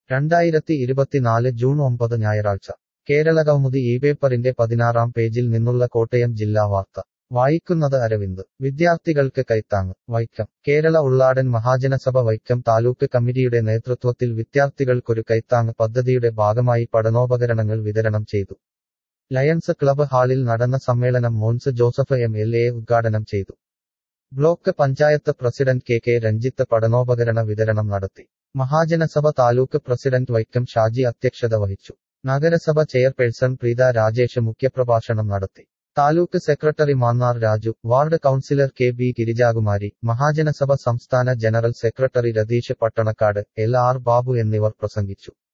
രണ്ടായിരത്തി ഇരുപത്തിനാല് ജൂൺ ഒമ്പത് ഞായറാഴ്ച കേരളകൗമുദി ഈ പേപ്പറിന്റെ പതിനാറാം പേജിൽ നിന്നുള്ള കോട്ടയം ജില്ലാ വാർത്ത വായിക്കുന്നത് അരവിന്ദ് വിദ്യാർത്ഥികൾക്ക് കൈത്താങ് വൈക്കം കേരള ഉള്ളാടൻ മഹാജനസഭ വൈക്കം താലൂക്ക് കമ്മിറ്റിയുടെ നേതൃത്വത്തിൽ വിദ്യാർത്ഥികൾക്കൊരു കൈത്താങ് പദ്ധതിയുടെ ഭാഗമായി പഠനോപകരണങ്ങൾ വിതരണം ചെയ്തു ലയൺസ് ക്ലബ് ഹാളിൽ നടന്ന സമ്മേളനം Mons Joseph M L A ഉദ്ഘാടനം ചെയ്തു block panchayat president K K Ranjith പഠനോപകരണ വിതരണം നടത്തി മഹാജനസഭ താലൂക്ക് പ്രസിഡന്റ് വൈക്കം ഷാജി അധ്യക്ഷത വഹിച്ചു നഗരസഭ ചെയർപേഴ്സൺ പ്രീത രാജേഷ് മുഖ്യപ്രഭാഷണം നടത്തി taluk secretary Mannar Raju ward councillor K B Girijakumari Mahajanasabha സംസ്ഥാന general secretary Ratheesh Pattanakkad L R Babu എന്നിവർ പ്രസംഗിച്ചു